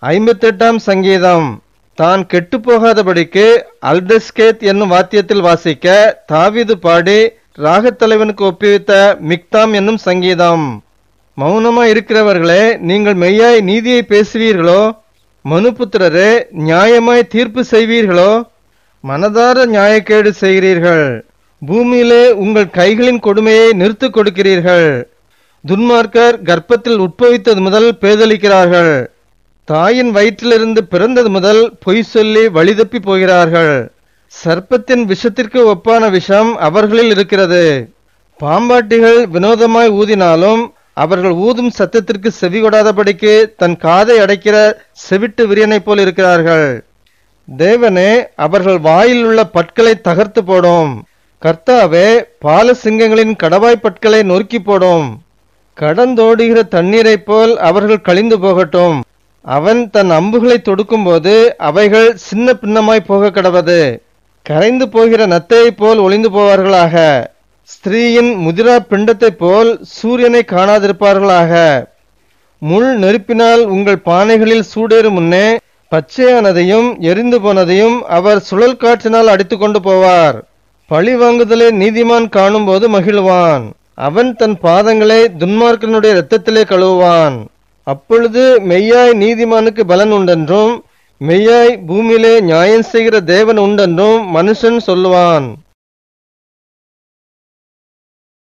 ஐம்பத்தெட்டாம் சங்கீதம் தான் கெட்டுப் போகாதபடிக்கு அல்டஸ்கேத் என்னும் வாத்தியத்தில் வாசிக்க தாவீது பாடி ராகத்தலைவனுக்கு ஒப்புவித்த மிக்தாம் என்னும் சங்கீதம் மௌனமா இருக்கிறவர்களே நீங்கள் மெய்யாய் நீதியை பேசுவீர்களோ மனுபுத்திரரே நியாயமாய் தீர்ப்பு செய்வீர்களோ மனதார நியாயக்கேடு செய்கிறீர்கள் பூமியிலே உங்கள் கைகளின் கொடுமையை நிறுத்து கொடுக்கிறீர்கள் துன்மார்க்கர் கர்ப்பத்தில் உட்பவித்தது முதல் பேதலிக்கிறார்கள் தாயின் வயிற்றிலிருந்து பிறந்தது முதல் பொய் சொல்லி வழிதப்பி போகிறார்கள் சர்ப்பத்தின் விஷத்திற்கு ஒப்பான விஷம் அவர்களில் இருக்கிறது பாம்பாட்டிகள் வினோதமாய் ஊதினாலும் அவர்கள் ஊதும் சத்தத்திற்கு செவி கொடாதபடிக்கு தன் காதை அடைக்கிற செவிட்டு விரியனைப் போல் இருக்கிறார்கள் தேவனே அவர்கள் வாயில் உள்ள பற்களை தகர்த்து போடும் கர்த்தாவே பாலசிங்கங்களின் கடவாய் பற்களை நொறுக்கி போடும் கடந்தோடுகிற தண்ணீரைப் போல் அவர்கள் கழிந்து போகட்டும் அவன் தன் அம்புகளை தொடுக்கும்போது அவைகள் சின்ன பின்னமாய் போக கடவது கரைந்து போகிற நத்தையைப் போல் ஒளிந்து போவார்களாக ஸ்திரீயின் முதிரா பிண்டத்தைப் போல் சூரியனை காணாதிருப்பார்களாக முள் நெருப்பினால் உங்கள் பானைகளில் சூடேறும் முன்னே பச்சையானதையும் எரிந்து போனதையும் அவர் சுழல் காற்றினால் அடித்துக் கொண்டு போவார் பழி வாங்குதலை நீதிமான் காணும்போது மகிழ்வான் அவன் தன் பாதங்களை துன்மார்க்கனுடைய இரத்தத்திலே கழுவுவான் அப்பொழுது மெய்யாய் நீதிமானுக்கு பலன் உண்டென்றும் மெய்யாய் பூமியிலே நியாயம் செய்கிற தேவன் உண்டென்றும் மனுஷன் சொல்லுவான்